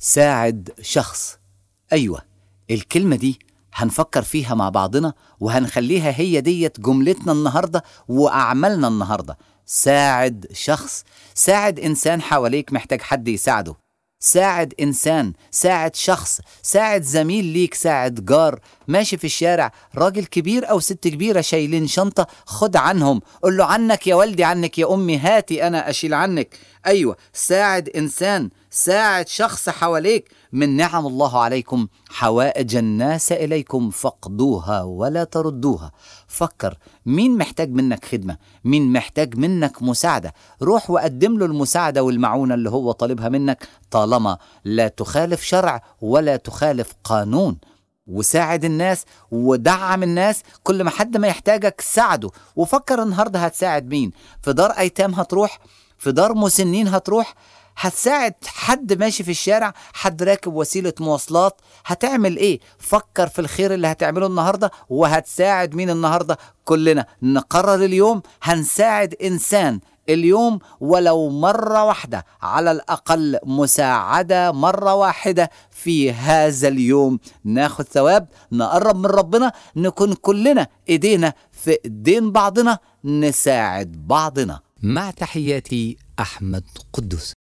ساعد شخص أيوة الكلمة دي هنفكر فيها مع بعضنا وهنخليها هي ديت جملتنا النهاردة وأعمالنا النهاردة ساعد شخص ساعد إنسان حواليك محتاج حد يساعده ساعد إنسان ساعد شخص ساعد زميل ليك ساعد جار ماشي في الشارع راجل كبير أو ست كبيرة شايلين شنطة خد عنهم قول له عنك يا والدي عنك يا أمي هاتي أنا أشيل عنك أيوة ساعد إنسان ساعد شخص حواليك من نعم الله عليكم حوائج الناس إليكم فاقضوها ولا تردوها فكر مين محتاج منك خدمة مين محتاج منك مساعدة روح وقدم له المساعدة والمعونة اللي هو طالبها منك طالما لا تخالف شرع ولا تخالف قانون وساعد الناس ودعم الناس كل ما حد ما يحتاجك ساعده وفكر النهارده هتساعد مين في دار ايتام هتروح في دار مسنين هتروح هتساعد حد ماشي في الشارع حد راكب وسيلة مواصلات هتعمل ايه فكر في الخير اللي هتعمله النهاردة وهتساعد مين النهاردة كلنا نقرر اليوم هنساعد انسان اليوم ولو مرة واحدة على الأقل مساعدة مرة واحدة في هذا اليوم ناخد ثواب نقرب من ربنا نكون كلنا ايدينا في ايدين بعضنا نساعد بعضنا مع تحياتي أحمد قدس